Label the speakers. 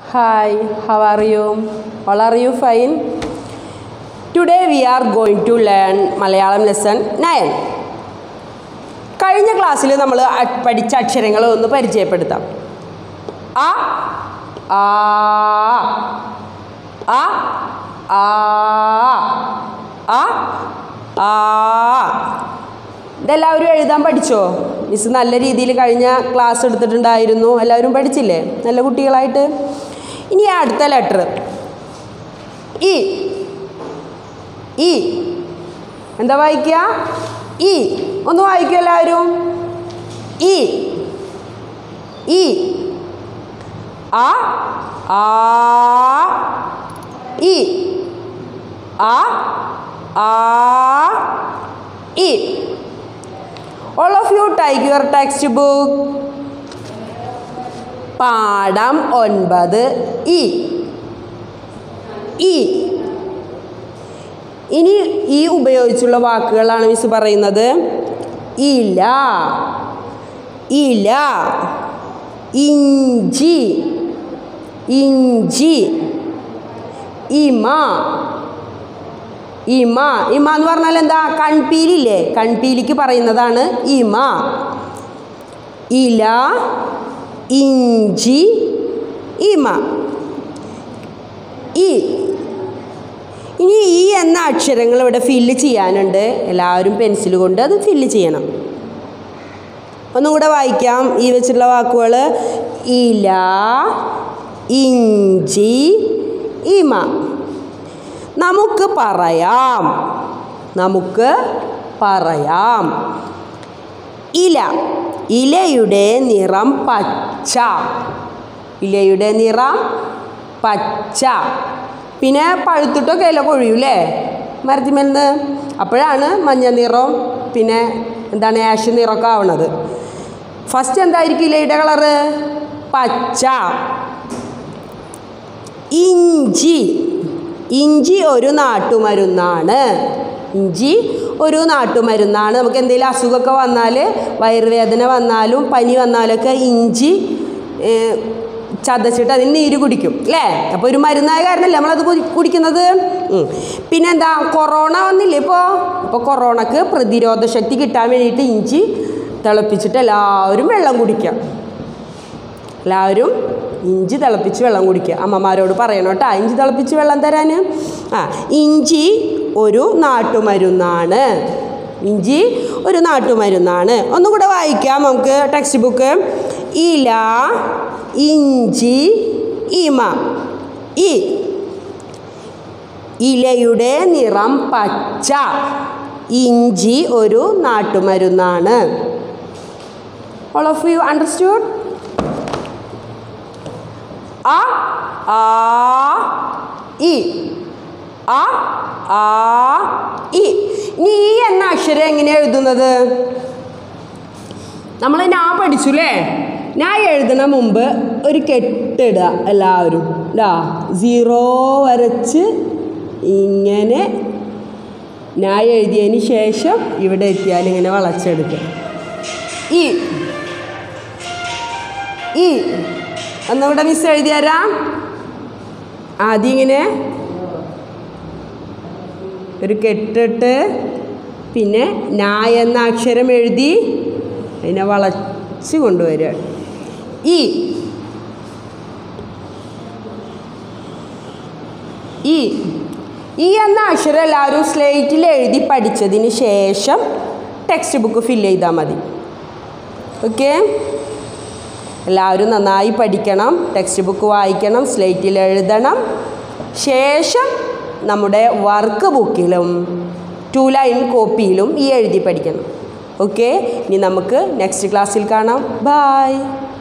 Speaker 1: Hi, how are you? All are you fine? Today we are going to learn Malayalam lesson 9. കഴിഞ്ഞ ക്ലാസ്സിൽ നമ്മൾ പഠിച്ച അക്ഷരങ്ങൾ ഒന്ന് പരിചയപ്പെടുത്താം അ ആ അ ആ അ ആ ഇതെല്ലാവരും എഴുതാൻ പഠിച്ചോ മിസ് നല്ല രീതിയിൽ കഴിഞ്ഞ ക്ലാസ് എടുത്തിട്ടുണ്ടായിരുന്നു എല്ലാവരും പഠിച്ചില്ലേ നല്ല കുട്ടികളായിട്ട് ഇനി അടുത്ത ലെറ്റർ ഇ ഇ എന്താ വായിക്കുക ഇ ഒന്ന് വായിക്കും എല്ലാവരും ഇ ഇ ആ ആ ഇ ആ ആ ഇ all of you take your textbook പാഠം ഒൻപത് ഇ ഇ ഇനി ഈ ഉപയോഗിച്ചുള്ള വാക്കുകളാണ് മിസ് പറയുന്നത് ഇല ഇല ഇഞ്ചി ഇഞ്ചി ഇമ ഇമ ഇമ എന്ന് പറഞ്ഞാൽ എന്താ കൺപീലില്ലേ കൺപീലിക്ക് പറയുന്നതാണ് ഇമ ഇല ഇഞ്ചി ഇമ ഇ ഇനി ഈ എന്ന അക്ഷരങ്ങൾ ഇവിടെ ഫില്ല് ചെയ്യാനുണ്ട് എല്ലാവരും പെൻസിൽ കൊണ്ട് അത് ഫില്ല് ചെയ്യണം ഒന്നും കൂടെ വായിക്കാം ഈ വെച്ചിട്ടുള്ള വാക്കുകൾ ഇല ഇഞ്ചി ഇമ നമുക്ക് പറയാം നമുക്ക് പറയാം ഇല ഇലയുടെ നിറം പച്ച ഇലയുടെ നിറം പച്ച പിന്നെ പഴുത്തിട്ടൊക്കെ ഇല കൊഴിയൂലേ മരത്തിമരുന്ന് അപ്പോഴാണ് മഞ്ഞ നിറം പിന്നെ എന്താണ് ആഷ് നിറമൊക്കെ ആവണത് ഫസ്റ്റ് എന്തായിരിക്കും ഇലയുടെ കളറ് പച്ച ഇഞ്ചി ഇഞ്ചി ഒരു നാട്ടുമരുന്നാണ് ഇഞ്ചി ഒരു നാട്ടുമരുന്നാണ് നമുക്ക് എന്തെങ്കിലും അസുഖമൊക്കെ വന്നാൽ വയറുവേദന വന്നാലും പനി വന്നാലൊക്കെ ഇഞ്ചി ചതച്ചിട്ട് അതിന് നീര് കുടിക്കും അല്ലേ അപ്പോൾ ഒരു മരുന്നായ കാരണമല്ലേ നമ്മളത് കുടിക്കുന്നത് പിന്നെന്താ കൊറോണ വന്നില്ലേ ഇപ്പോൾ ഇപ്പോൾ കൊറോണക്ക് പ്രതിരോധ ശക്തി കിട്ടാൻ വേണ്ടിയിട്ട് ഇഞ്ചി തിളപ്പിച്ചിട്ട് എല്ലാവരും വെള്ളം കുടിക്കാം എല്ലാവരും ഇഞ്ചി തിളപ്പിച്ച് വെള്ളം കുടിക്കുക അമ്മമാരോട് പറയണം കേട്ടോ ഇഞ്ചി തിളപ്പിച്ച് വെള്ളം തരാൻ ആ ഇഞ്ചി ഒരു നാട്ടുമരുന്നാണ് ഇഞ്ചി ഒരു നാട്ടുമരുന്നാണ് ഒന്നും കൂടെ വായിക്കാം നമുക്ക് ടെക്സ്റ്റ് ബുക്ക് ഇല ഇഞ്ചി ഇമ ഇ ഇലയുടെ നിറം പച്ച ഇഞ്ചി ഒരു നാട്ടുമരുന്നാണ് ഓൾ ഓഫ് യു അണ്ടർസ്റ്റുഡ് അ ആ ഇ അ ആ ഇ ഇനി ഈ എന്ന അക്ഷരം എങ്ങനെയാണ് എഴുതുന്നത് നമ്മൾ നാ പഠിച്ചു അല്ലേ ഞാൻ എഴുതണ മുമ്പ് ഒരു കെട്ടിടുക എല്ലാവരും ഇതാ സീറോ വരച്ച് ഇങ്ങനെ ഞാൻ എഴുതിയതിന് ശേഷം ഇവിടെ എത്തിയാൽ ഇങ്ങനെ വളച്ചെടുക്കുക ഈ ഈ ഒന്നുകൂടെ മിസ് എഴുതി തരാം ആദ്യം ഇങ്ങനെ ഒരു കെട്ടിട്ട് പിന്നെ നാ എന്ന അക്ഷരം എഴുതി അതിനെ വളച്ച് കൊണ്ടുവരിക ഈ ഈ ഈ എന്ന അക്ഷരം എല്ലാവരും സ്ലേറ്റിൽ എഴുതി പഠിച്ചതിന് ശേഷം ടെക്സ്റ്റ് ബുക്ക് ഫില്ല് ചെയ്താൽ മതി ഓക്കേ എല്ലാവരും നന്നായി പഠിക്കണം ടെക്സ്റ്റ് ബുക്ക് വായിക്കണം സ്ലേറ്റിൽ എഴുതണം ശേഷം നമ്മുടെ വർക്ക് ബുക്കിലും ടു ലൈൻ കോപ്പിയിലും ഈ എഴുതി പഠിക്കണം ഓക്കെ ഇനി നമുക്ക് നെക്സ്റ്റ് ക്ലാസ്സിൽ കാണാം ബായ്